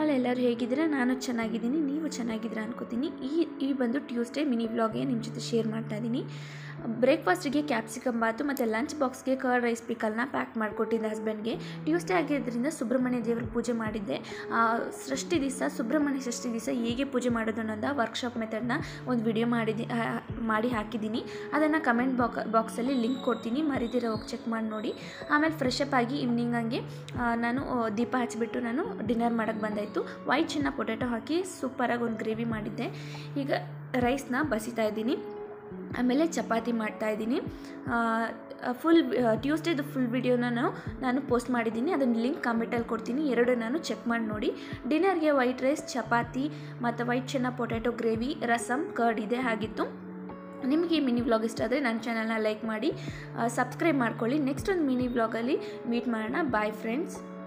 hi ಎಲ್ಲರೂ ಹೇಗಿದ್ದೀರಾ ನಾನು ಚೆನ್ನಾಗಿದ್ದೀನಿ ನೀವು ಚೆನ್ನಾಗಿದ್ದೀರಾ ಅನ್ಕೋತೀನಿ ಈ ಈ ಬಂದು ಟ್ಯೂಸ್ಡೇ ಮಿನಿ ವ್ಲಾಗ್ಗೆ ನಿಮ್ಮ ಜೊತೆ ಶೇರ್ ಮಾಡ್ತಾ ಇದ್ದೀನಿ ಬ್ರೇಕ್ಫಾಸ್ಟಿಗೆ ಕ್ಯಾಪ್ಸಿಕಮ್ ಬಾತು ಮತ್ತು ಲಂಚ್ ಬಾಕ್ಸ್ಗೆ ಕರ್ಡ್ ರೈಸ್ ಪಿಕಲ್ನ ಪ್ಯಾಕ್ ಮಾಡಿಕೊಟ್ಟಿದ್ದೆ ಹಸ್ಬೆಂಡ್ಗೆ ಟ್ಯೂಸ್ಡೇ ಆಗಿದ್ದರಿಂದ ಸುಬ್ರಹ್ಮಣ್ಯ ದೇವ್ರ ಪೂಜೆ ಮಾಡಿದ್ದೆ ಆ, ಷಷ್ಠಿ ದಿವಸ ಸುಬ್ರಹ್ಮಣ್ಯ ಷಷ್ಠಿ ದಿವಸ ಹೇಗೆ ಪೂಜೆ ಮಾಡೋದು ಅನ್ನೋದ ವರ್ಕ್ಶಾಪ್ ಮೆಥಡ್ನ ಒಂದು ವಿಡಿಯೋ ಮಾಡಿದ್ದಿ ಆ, ಮಾಡಿ ಹಾಕಿದ್ದೀನಿ ಅದನ್ನು ಕಮೆಂಟ್ ಬಾಕ್ ಬಾಕ್ಸಲ್ಲಿ ಲಿಂಕ್ ಕೊಡ್ತೀನಿ ಮರಿದಿರ ಹೋಗಿ ಚೆಕ್ ಮಾಡಿ ನೋಡಿ ಆಮೇಲೆ ಫ್ರೆಶ್ ಅಪ್ ಆಗಿ ಈವ್ನಿಂಗ್ ಹಂಗೆ ಆ, ನಾನು ಆ, ದೀಪ ಹಚ್ಬಿಟ್ಟು ನಾನು ಡಿನ್ನರ್ ಮಾಡೋಕ್ಕೆ ಬಂದಾಯಿತು ವೈಟ್ ಚಿನ್ನ ಪೊಟ್ಯಾಟೊ ಹಾಕಿ ಸೂಪರಾಗಿ ಒಂದು ಗ್ರೇವಿ ಮಾಡಿದ್ದೆ ಈಗ ರೈಸ್ನ ಬಸಿತಾ ಇದ್ದೀನಿ ಆಮೇಲೆ ಚಪಾತಿ ಮಾಡ್ತಾ ಇದ್ದೀನಿ ಫುಲ್ ಟ್ಯೂಸ್ಡೇದು ಫುಲ್ ವಿಡಿಯೋನ ನಾನು ನಾನು ಪೋಸ್ಟ್ ಮಾಡಿದ್ದೀನಿ ಅದನ್ನು ಲಿಂಕ್ ಕಮೆಂಟಲ್ಲಿ ಕೊಡ್ತೀನಿ ಎರಡು ನಾನು ಚೆಕ್ ಮಾಡಿ ನೋಡಿ ಡಿನ್ನರ್ಗೆ ವೈಟ್ ರೈಸ್ ಚಪಾತಿ ಮತ್ತು ವೈಟ್ ಚೆನ್ನ ಪೊಟ್ಯಾಟೊ ಗ್ರೇವಿ ರಸಮ್ ಕರ್ಡ್ ಇದೆ ಆಗಿತ್ತು ನಿಮಗೆ ಈ ಮಿನಿ ವ್ಲಾಗ್ ಇಷ್ಟ ಆದರೆ ನನ್ನ ಚಾನಲ್ನ ಲೈಕ್ ಮಾಡಿ ಸಬ್ಸ್ಕ್ರೈಬ್ ಮಾಡ್ಕೊಳ್ಳಿ ನೆಕ್ಸ್ಟ್ ಒಂದು ಮಿನಿ ವ್ಲಾಗಲ್ಲಿ ಮೀಟ್ ಮಾಡೋಣ ಬಾಯ್ ಫ್ರೆಂಡ್ಸ್